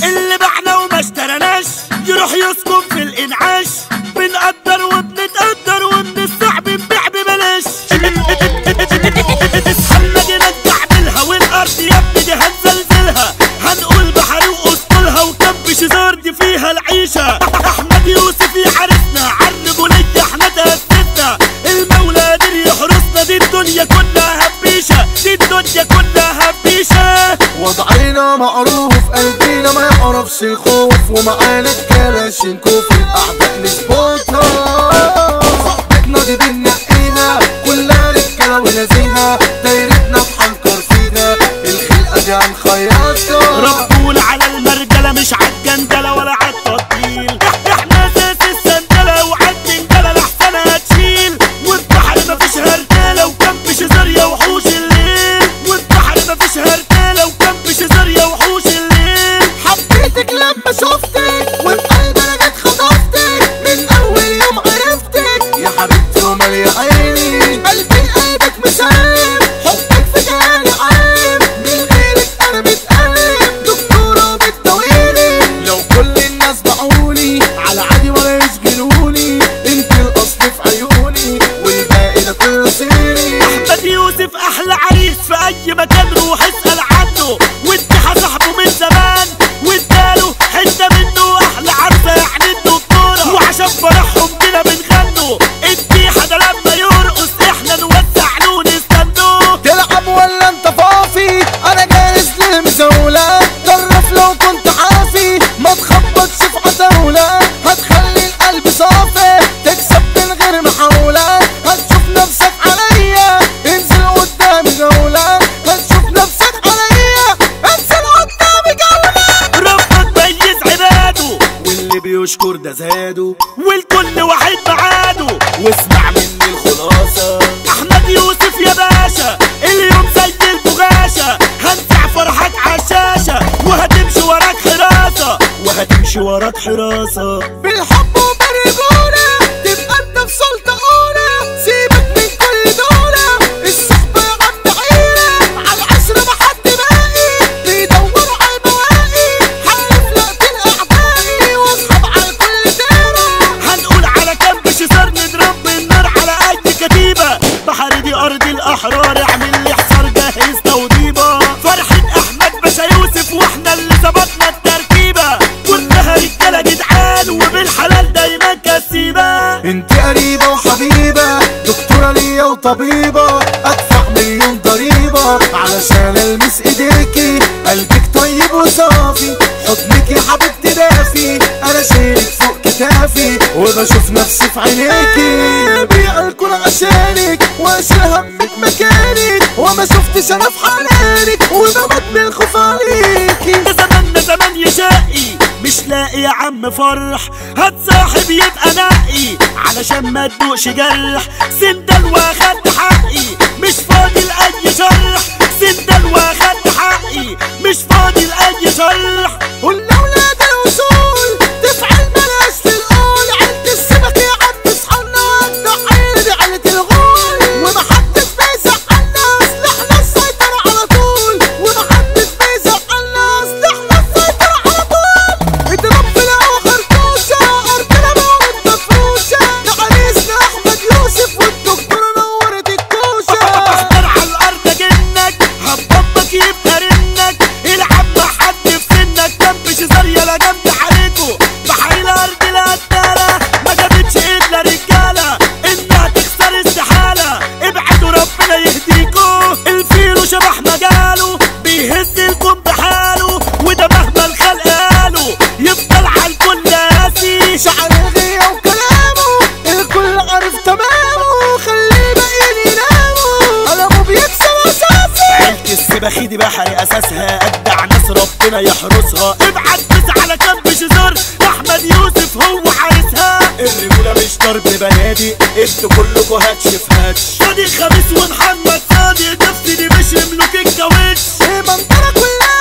اللي بعنا وما اشترناش يروح يسكن في الانعاش بنقدر وبنتقدر ومن الصعب نبيع ببلاش محمد نجع بالها والارض يا ابني دي هنزلزلها هنقول بحري واسطولها وكب شزار دي فيها العيشة احمد يوسف يحارسنا عالرجولية احنا تأسسنا المولى قادر يحرسنا دي الدنيا كلها هبيشة دي الدنيا كلها هبيشة وضعنا معروف قلبينا ما يعرفش الخوف ومعانا كلاشينكوف الاعداء نظبطها صحبتنا دي بننقيها كلها رجاله ونزيهه دايرتنا بحنكر فيها الخلقه دي هنخيطها ربول على المرجلة مش عالجندلة ولا عالتطبيل احنا اساس السندلة وعالجندلة لحسن هتشيل والبحر مفيش هرجلة وكم شزارية وحوش الليل والبحر مفيش هرجلة وكم شزارية وحوش الليل حبيتك لما شفتك وبقلبي انا جيت خطفتك من اول يوم عرفتك يا حبيبتي ومالية عيني قلبي لقلبك مسلم حبك في جالي عام من غيرك انا متألم دكتورة بتداويني لو كل الناس باعوني على عادي ولا يشغلوني انت الاصل في عيوني والباقي ده كله صيني احمد يوسف احلى عريس في اي مكان روح اسال عنه واديها صاحبه من زمان واداله حته منه احلى عروسه يعني الدكتوره وعشان فرحهم كده بنغنوا اديها ده لما يرقص احنا نوزع له نستنوه تلعب ولا انت فافي انا جاهز للمزاولة جرب لو كنت عافي ما تخبطش في عتاولة هتخلي القلب صافي تكسب من غير محاولة هتشوف نفسك عليا انزل قدامي جولة هتشوف نفسك عليا انزل قدامي جولة ربك ميز عباده واللي بيشكر ده زاده والكل واحد معاده واسمع مني الخلاصة احمد يوسف يا باشا اليوم زي البغاشة هنزع فرحك عالشاشة وهتمشي وراك حراسة وهتمشي وراك حراسة بالحب وبالرجولة تبقى انت في سلطة أولى سيبك من كل دولة الصحبة يا عم عيلة على العشرة ما حد باقي بيدوروا على البواقي حلف لقتل أعدائي واصحاب على كل دايرة هنقول على كام شزار نضرب النار على اي كتيبة بحر دي ارض الاحرار اعمل لي حصار جهز توضيبة فرحة احمد باشا يوسف واحنا اللي ظبطنا التركيبة كلها رجالة جدعان وبالحلال دايما كسيبة انت قريبة وحبيبة دكتورة ليا وطبيبة ادفع مليون ضريبة علشان المس ايديكي قلبك طيب وصافي حضنك يا حبيبتي دافي انا شايلك فوق كتافي وبشوف نفسي في عينيكي بيع الكل عشانك واشيل همك مكانك وما شفتش انا في حنانك وبموت من الخوف عليكي ده زمان ده زمان يشقي مش لاقي يا عم فرح هتصاحب يبقى نقي علشان ما تدوقش جرح سندل واخدت حقي مش فاضي لأي شرح سندل واخدت حقي مش فاضي لأي شرح قلنا ولاد الوصول تفعل بلاش في القول عند السمك يا عم اصحابنا النحيل دي عيلة الغول ومحدش بيزعلنا سلاحنا السيطرة على طول ومحدش بيزعلنا سلاحنا السيطرة على طول اضرب في الهوا خرطوشة ارضنا موت مفروشة ده عريسنا احمد يوسف والدكتورة نورت الكوشة اختار على الارض جنك هبطك يبقى رنك العب مع حد في سنك جنب شزار يلا جنب حالته بحر الارض القتالة ما جابتش الا رجالة انها تخسر استحالة ابعدوا ربنا يهديكوا الفيلو شبح مجاله بيهز الكون بحاله وده مهما الخلق قالوا يفضل على الكل قاسي شعر الغية وكلامه الكل عارف تمامه خليه باقيين يناموا قلمه بيكسب اساسي عيلة السباخي دي بحري اساسها ابدع ناس ربنا يحرسها ابعت بس على جنب شزار احمد يوسف هو عايزها الرجولة مش ضرب بنادي انتوا كلكوا هاتش في هاتش صادق خميس ومحمد صادق نفسي دي مش ملوك الكاوتش المنطقة كلها